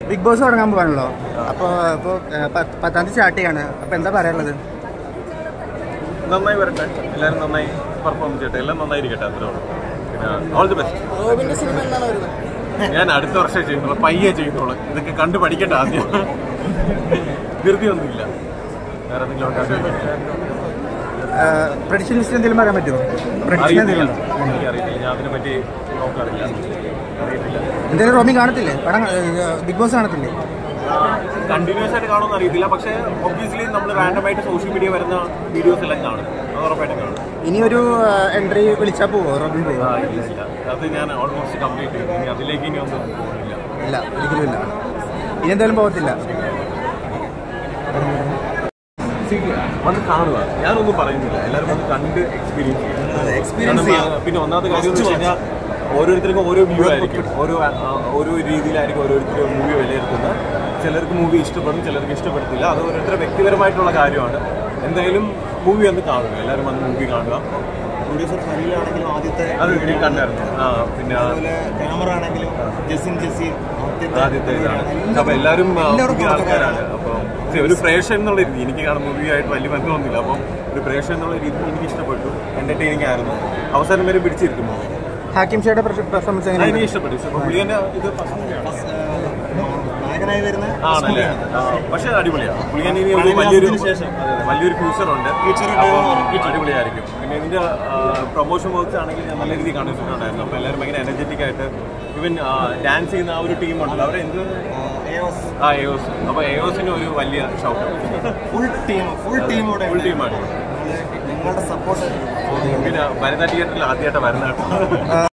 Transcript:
Big boss തുടങ്ങാൻ പോകാണല്ലോ അപ്പോൾ ഇപ്പോൾ പത്താം തീയതി സ്റ്റാർട്ട് ചെയ്യാണ് അപ്പോൾ എന്താ പറയാനുള്ളത് നന്നായി വരട്ടെ എല്ലാവരും നന്നായി പെർഫോം ചെയ്യട്ടെ എല്ലാം നന്നായിരിക്കട്ടെ അത്രേ ഉള്ളൂ പിന്നെ ഓൾ ദി ബെസ്റ്റ് റോബിന്റെ സിനിമ എന്നാണ് വരുന്നത് ഞാൻ അടുത്ത വർഷം ചെയ്യുന്നുള്ളൂ പയ്യെ ചെയ്യുന്നുള്ളൂ ഇതൊക്കെ കണ്ടു പഠിക്കട്ടെ ആദ്യം ധൃതിയൊന്നുമില്ല വേറെ എന്തെങ്കിലും ഉണ്ടാകും പ്രഡിക്ഷൻ ലിസ്റ്റ് എന്തെങ്കിലും പറയാൻ പറ്റുമോ പ്രഡിക്ഷൻ അറിയത്തില്ല എന്തെങ്കിലും എനിക്കറിയത്തില്ല ഞാൻ അതിനെ പറ്റി നോക്കാറില്ല അറിയത്തില്ല എന്തായാലും റോബിൻ കാണത്തില്ലേ പടം ബിഗ് ബോസ് കാണത്തില്ലേ കണ്ടിന്യൂസ് ആയിട്ട് കാണുമെന്ന് അറിയത്തില്ല പക്ഷേ ഒബ്വിയസ്ലി നമ്മൾ റാൻഡമായിട്ട് സോഷ്യൽ മീഡിയ വരുന്ന വീഡിയോസ് എല്ലാം കാണും അത് ഉറപ്പായിട്ടും കാണും ഇനി ഒരു എൻട്രി വിളിച്ചാൽ പോവോ റോബിൻ പോവോ ആ, ഇല്ല ഇല്ല അത് ഞാൻ ഓൾമോസ്റ്റ് കംപ്ലീറ്റ് ചെയ്തു ഇനി അതിലേക്ക് ഇനി ഒന്നും പോകുന്നില്ല ഇല്ല ഒരിക്കലും ഇല്ല ഇനി എന്തായാലും പോകത്തില്ല വന്ന് കാണുക ഞാനൊന്നും പറയുന്നില്ല എല്ലാവരും വന്ന് കണ്ട് എക്സ്പീരിയൻസ് experience ചെയ്യുക പിന്നെ ഒന്നാമത്തെ കാര്യം എന്ന് വെച്ച് കഴിഞ്ഞാൽ ഓരോരുത്തർക്കും ഓരോ വ്യൂ ആയിരിക്കും ഓരോ ആ, ഓരോ രീതിയിലായിരിക്കും ഓരോരുത്തർ മൂവി വിലയിരുത്തുന്നത് ചിലർക്ക് മൂവി ഇഷ്ടപ്പെടും ചിലർക്ക് ഇഷ്ടപ്പെടത്തില്ല അത് ഓരോരുത്തരുടെ വ്യക്തിപരമായിട്ടുള്ള കാര്യമാണ് എന്തായാലും മൂവി വന്ന് കാണുക എല്ലാവരും വന്ന് മൂവി കാണുക പ്രൊഡ്യൂസർ സലീലാണെങ്കിലും ആദ്യത്തെ അത് ഞാൻ കണ്ടായിരുന്നു ആ പിന്നെ അതുപോലെ ക്യാമറ ആണെങ്കിലും ജസിൻ ജസീർ ആദ്യത്തെ ഇതാണ് അപ്പൊ എല്ലാവരും ആ, പുതിയ ആൾക്കാരാണ് അപ്പൊ പക്ഷേ ഒരു പ്രേക്ഷകൻ എന്നുള്ള രീതി എനിക്ക് കാണുന്ന മൂവിയായിട്ട് വലിയ ബന്ധമൊന്നുമില്ല അപ്പം ഒരു പ്രേക്ഷകൻ എന്നുള്ള രീതി എനിക്ക് ഇഷ്ടപ്പെട്ടു എന്റർടൈനിങ് ആയിരുന്നു അവസാനം വരെ പിടിച്ചിരിക്കുന്നു ഹാക്കിം ഷയുടെ പെർഫോമൻസ് എനിക്ക് എങ്ങനെയാണ് ഇഷ്ടപ്പെട്ടു ഇപ്പൊ പുള്ളിന്റെ ഇത് first നായകനായി വരുന്ന ആണല്ലേ ആ, പക്ഷേ അടിപൊളിയാണ് പുള്ളിയൻ ഇനി ഒരു വലിയൊരു അതെ, അതെ, വലിയൊരു ഫ്യൂച്ചർ ഉണ്ട് Future ഉണ്ട്. അപ്പം അടിപൊളിയായിരിക്കും പിന്നെ ഇതിന്റെ പ്രൊമോഷൻ വർക്ക്സ് ആണെങ്കിൽ ഞാൻ നല്ല രീതിയിൽ കണ്ടിട്ടുണ്ടായിരുന്നു അപ്പൊ എല്ലാവരും ഭയങ്കര എനർജറ്റിക് ആയിട്ട് ഇവൻ ഡാൻസ് ചെയ്യുന്ന ആ ഒരു ടീം ഉണ്ടല്ലോ അവരെ എന്ത് ആ എയോസ് അപ്പൊ എയോസിന് ഒരു വലിയ ഷൗട്ട് ഫുൾ ടീം ഫുൾ ടീമോടെ ഫുൾ ടീമാണ് നിങ്ങളുടെ സപ്പോർട്ട് പിന്നെ വനിതാ തിയേറ്ററിൽ ആദ്യമായിട്ട് വരുന്ന